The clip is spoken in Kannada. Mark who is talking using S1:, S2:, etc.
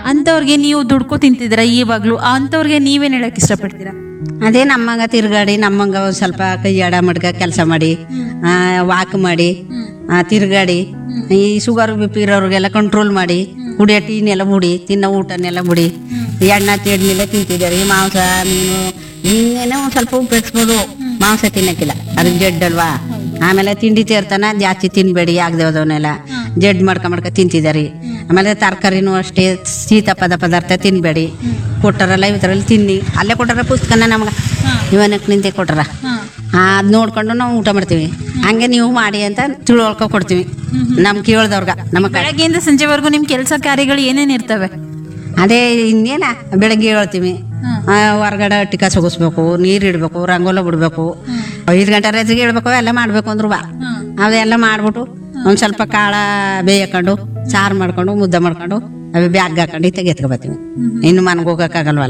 S1: ಅಂತವ್ರಿಗೆ ನೀವು ದುಡ್ಕೊ ತಿಂತಿದ್ದೀರಾ ಇವಾಗ್ಲೂ ಅಂತವ್ರಿಗೆ ನೀವೇನ್ ಹೇಳಕ್ ಇಷ್ಟಪಡ್ತೀರಾ
S2: ಅದೇ ನಮ್ಮಂಗ ತಿರ್ಗಾಡಿ ನಮ್ಮಂಗ ಒಂದ್ ಸ್ವಲ್ಪ ಕೈ ಆಡ ಮಡ್ಗ ಕೆಲಸ ಮಾಡಿ ವಾಕ್ ಮಾಡಿ ಆ, ತಿರ್ಗಾಡಿ ಈ ಶುಗರ್ ಬಿ ಪಿ ಇರೋರಿಗೆಲ್ಲ ಕಂಟ್ರೋಲ್ ಮಾಡಿ ಕುಡಿಯೋ ಟೀನೆಲ್ಲ ಮುಡಿ ತಿನ್ನೋ ಊಟನೆಲ್ಲ ಮುಡಿ ಎಣ್ಣೆ ತಿಂಡಿನೆಲ್ಲ ತಿಂತಿದ್ದಾರೆ ಈ ಮಾಂಸ ಮೀನು ಹಿಂಗೇನೋ ಒಂದ್ ಸ್ವಲ್ಪ ಉಪಯೋಗಿಸ್ಬೋದು ಮಾಂಸ ತಿನ್ನಕ್ಕಿಲ್ಲ ಅದು ಜಡ್ಡಲ್ವಾ ಆಮೇಲೆ ತಿಂಡಿ ತೀರ್ತಾನ ಜಾಸ್ತಿ ತಿನ್ಬೇಡಿ ಆಗದೆ ಹೋದವನ್ನೆಲ್ಲ ಜಡ್ ಮಾಡ್ಕ ಮಾಡ್ಕ ತಿಂತಿದಾರಿ ಆಮೇಲೆ ತರಕಾರಿನೂ ಅಷ್ಟೇ ಶೀತ ಪದ ಪದಾರ್ಥ ತಿನ್ಬೇಡಿ ಕೊಟ್ಟಾರಲ್ಲ ಇವತ್ತರಲ್ಲಿ ತಿನ್ನಿ ಅಲ್ಲೇ ಕೊಟ್ಟಾರ ಪುಸ್ತಕನ ನಮ್ಗೆ ಇವನಕ್ಕೆ ನಿಂತೆ ಕೊಟ್ಟಾರ ಅದ್ ನೋಡ್ಕೊಂಡು ನಾವು ಊಟ ಮಾಡ್ತೀವಿ ಹಂಗೆ ನೀವು ಮಾಡಿ ಅಂತ ತಿಳುವಳ್ಕೊ ಕೊಡ್ತೀವಿ ನಮ್ ಕೇಳ್ದವ್ರಗ ನಮ್ಮ ಕಡೆ
S1: ಬೆಳಗ್ಗೆಯಿಂದ ಸಂಜೆವರೆಗೂ ನಿಮ್ ಕೆಲಸ ಕಾರ್ಯಗಳು ಏನೇನ್ ಇರ್ತವೆ
S2: ಅದೇ ಇನ್ನೇನ ಬೆಳಗ್ಗೆ ಹೇಳ್ತೀವಿ ಆ, ಹೊರಗಡೆ ಅಟ್ಟಿ ಕಸ ಒಗಿಸ್ಬೇಕು ನೀರು ಇಡಬೇಕು ರಂಗೋಲ ಬಿಡ್ಬೇಕು ಐದು ಗಂಟೆ ರಾತ್ರಿಗೆ ಹೇಳ್ಬೇಕು ಎಲ್ಲ ಮಾಡ್ಬೇಕು ಅಂದ್ರು ಬಾ ಅವೆಲ್ಲ ಮಾಡ್ಬಿಟ್ಟು ಒಂದ್ ಸ್ವಲ್ಪ ಕಾಳ ಬೇಯಕೊಂಡು ಸಾರು ಮಾಡ್ಕೊಂಡು ಮುದ್ದೆ ಮಾಡ್ಕೊಂಡು ಅವು ಬ್ಯಾಗ್ ಹಾಕೊಂಡು ಇತ್ತಾಗ ಎತ್ಕೊ ಬರ್ತೀವಿ ಇನ್ನು ಮನೆಗೆ ಹೋಗಕ್ಕಾಗಲ್ವಲ್ಲ